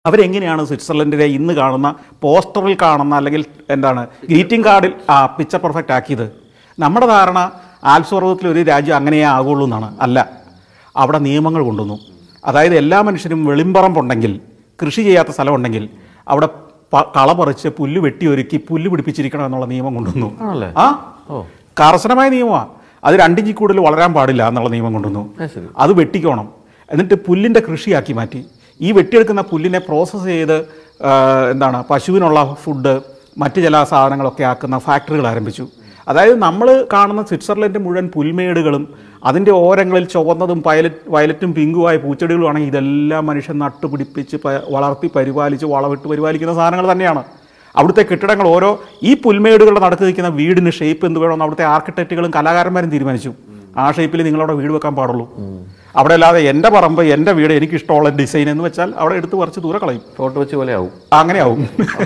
അവരെങ്ങനെയാണ് സ്വിറ്റ്സർലൻഡിലെ ഇന്ന് കാണുന്ന പോസ്റ്ററിൽ കാണുന്ന അല്ലെങ്കിൽ എന്താണ് ഗ്രീറ്റിംഗ് കാർഡിൽ ആ പിക്ചർ പെർഫെക്റ്റ് ആക്കിയത് നമ്മുടെ ധാരണ ആൽപ്സ് പർവ്വതത്തിൽ ഒരു രാജ്യം അങ്ങനെയേ ആകുള്ളൂ എന്നാണ് അല്ല അവിടെ നിയമങ്ങൾ കൊണ്ടുവന്നു അതായത് എല്ലാ മനുഷ്യരും വെളിമ്പറമ്പുണ്ടെങ്കിൽ കൃഷി ചെയ്യാത്ത സ്ഥലമുണ്ടെങ്കിൽ അവിടെ പ- കള പറിച്ച് പുല്ല് വെട്ടി ഒരുക്കി പുല്ല് പിടിപ്പിച്ചിരിക്കണം എന്നുള്ള നിയമം കൊണ്ടുവന്നു ആണല്ലേ? ആ ഓ. കർശനമായ നിയമമാണ് അത് രണ്ടിഞ്ചിൽ കൂടുതൽ വളരാൻ പാടില്ല എന്നുള്ള നിയമം കൊണ്ടുവന്നു അത് ശരി. അത് വെട്ടിക്കോണം എന്നിട്ട് പുല്ലിൻ്റെ കൃഷിയാക്കി മാറ്റി ഈ വെട്ടിയെടുക്കുന്ന പുല്ലിനെ പ്രോസസ്സ് ചെയ്ത് ആ, എന്താണ് പശുവിനുള്ള ഫുഡ് മറ്റ് ചില സാധനങ്ങളൊക്കെ ആക്കുന്ന ഫാക്ടറികൾ ആരംഭിച്ചു അതായത് നമ്മൾ കാണുന്ന സ്വിറ്റ്സർലൻഡ് മുഴുവൻ പുൽമേടുകളും അതിൻ്റെ ഓരങ്ങളിൽ ചുവന്നതും വയലറ്റ് വയലറ്റും പിങ്കുമായ പൂച്ചെടികളുമാണെങ്കിൽ ഇതെല്ലാം മനുഷ്യൻ നട്ടുപിടിപ്പിച്ച് പ- വളർത്തി പരിപാലിച്ച് വളവിട്ട് പരിപാലിക്കുന്ന സാധനങ്ങൾ തന്നെയാണ് അവിടുത്തെ കെട്ടിടങ്ങൾ ഓരോ ഈ പുൽമേടുകളുടെ നടുക്ക് നിൽക്കുന്ന വീടിന് ഷേപ്പ് എന്ത് വേണമെന്ന് അവിടുത്തെ ആർക്കിടെക്റ്റുകളും കലാകാരന്മാരും തീരുമാനിച്ചു ആ ഷേപ്പിൽ നിങ്ങളവിടെ വീട് വെക്കാൻ പാടുള്ളൂ അവിടെ അല്ലാതെ എൻ്റെ പറമ്പ് എൻ്റെ വീട് എനിക്ക് ഇഷ്ടമുള്ള ഡിസൈൻ എന്ന് വെച്ചാൽ അവിടെ എടുത്ത് പറിച്ച് ദൂരെ കളയും ഫോട്ടോ വെച്ച് പോലെ ആവും അങ്ങനെ ആവും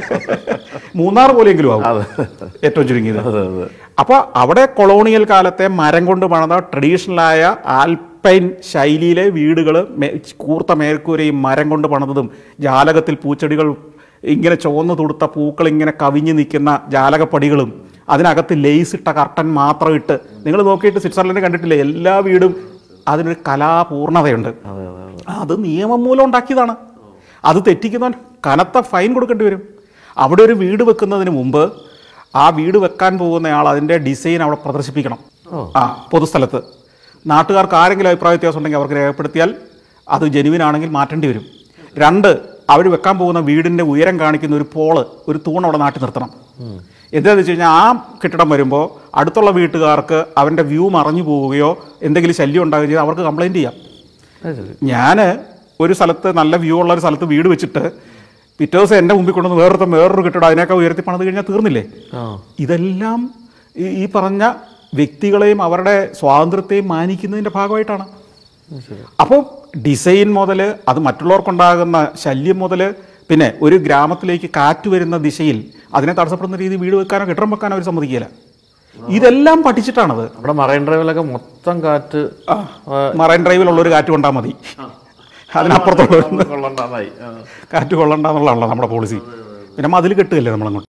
മൂന്നാർ പോലെയെങ്കിലും ആവും അതെ ഏറ്റവും ചുരുങ്ങിയത് അതെ അതെ അപ്പോൾ അവിടെ കൊളോണിയൽ കാലത്തെ മരം കൊണ്ട് പണിത ട്രഡീഷണലായ ആൽപൈൻ ശൈലിയിലെ വീടുകൾ കൂർത്ത മേൽക്കൂരയും മരം കൊണ്ട് പണിതതും ജാലകത്തിൽ പൂച്ചെടികൾ ഇങ്ങനെ ചുവന്ന് തുടുത്ത പൂക്കൾ ഇങ്ങനെ കവിഞ്ഞ് നിൽക്കുന്ന ജാലകപ്പടികളും അതിനകത്ത് ലേസ് ഇട്ട കർട്ടൻ മാത്രം ഇട്ട് നിങ്ങൾ നോക്കിയിട്ട് സ്വിറ്റ്സർലൻഡ് കണ്ടിട്ടില്ലേ എല്ലാ വീടും അതിനൊരു കലാപൂർണതയുണ്ട് അതെ അതെ അതെ അത് നിയമം മൂലം ഉണ്ടാക്കിയതാണ് അത് തെറ്റിക്കുന്നവൻ കനത്ത ഫൈൻ കൊടുക്കേണ്ടി വരും അവിടെ ഒരു വീട് വെക്കുന്നതിന് മുമ്പ് ആ വീട് വെക്കാൻ പോകുന്നയാൾ അതിൻ്റെ ഡിസൈൻ അവിടെ പ്രദർശിപ്പിക്കണം ഓ. ആ പൊതുസ്ഥലത്ത് നാട്ടുകാർക്ക് ആരെങ്കിലും അഭിപ്രായ വ്യത്യാസം ഉണ്ടെങ്കിൽ അവർക്ക് രേഖപ്പെടുത്തിയാൽ അത് ജെനുവിൻ ആണെങ്കിൽ മാറ്റേണ്ടി വരും രണ്ട് അവർ വെക്കാൻ പോകുന്ന വീടിൻ്റെ ഉയരം കാണിക്കുന്ന ഒരു പോള് ഒരു തൂൺ അവിടെ നാട്ടി നിർത്തണം എന്താണെന്ന് വെച്ച് കഴിഞ്ഞാൽ ആ കെട്ടിടം വരുമ്പോൾ അടുത്തുള്ള വീട്ടുകാർക്ക് അവൻ്റെ വ്യൂ മറഞ്ഞു പോവുകയോ എന്തെങ്കിലും ശല്യം ഉണ്ടാകുകയോ ചെയ്താൽ അവർക്ക് കംപ്ലയിൻറ്റ് ചെയ്യാം അത് ശരി ഞാൻ ഒരു സ്ഥലത്ത് നല്ല വ്യൂ ഉള്ള ഒരു സ്ഥലത്ത് വീട് വെച്ചിട്ട് പിറ്റേ ദിവസം എൻ്റെ മുമ്പിൽ കൊണ്ടുവന്ന് വേറൊരു വേറൊരു കെട്ടിടം അതിനൊക്കെ ഉയർത്തി പണിത് കഴിഞ്ഞാൽ തീർന്നില്ലേ ആ ഇതെല്ലാം ഈ ഈ പറഞ്ഞ വ്യക്തികളെയും അവരുടെ സ്വാതന്ത്ര്യത്തെയും മാനിക്കുന്നതിൻ്റെ ഭാഗമായിട്ടാണ് അത് ശരി അപ്പോൾ ഡിസൈൻ മുതൽ അത് മറ്റുള്ളവർക്കുണ്ടാകുന്ന ശല്യം മുതൽ പിന്നെ ഒരു ഗ്രാമത്തിലേക്ക് കാറ്റ് വരുന്ന ദിശയിൽ അതിനെ തടസ്സപ്പെടുന്ന രീതി വീട് വെക്കാനോ കെട്ടിടം വെക്കാനോ അവർ സമ്മതിക്കില്ല ഇതെല്ലാം പഠിച്ചിട്ടാണത് നമ്മുടെ മറൈൻ ഡ്രൈവിലൊക്കെ മൊത്തം കാറ്റ് മറൈൻ ഡ്രൈവിലുള്ള ഒരു കാറ്റ് കൊണ്ടാൽ മതി അതിനപ്പുറത്തുള്ള കൊള്ളണ്ടാതായി കാറ്റ് കൊള്ളണ്ട എന്നുള്ളതാണല്ലോ നമ്മുടെ പോളിസി പിന്നെ മതിൽ കെട്ടുകയല്ലേ നമ്മളങ്ങോട്ട്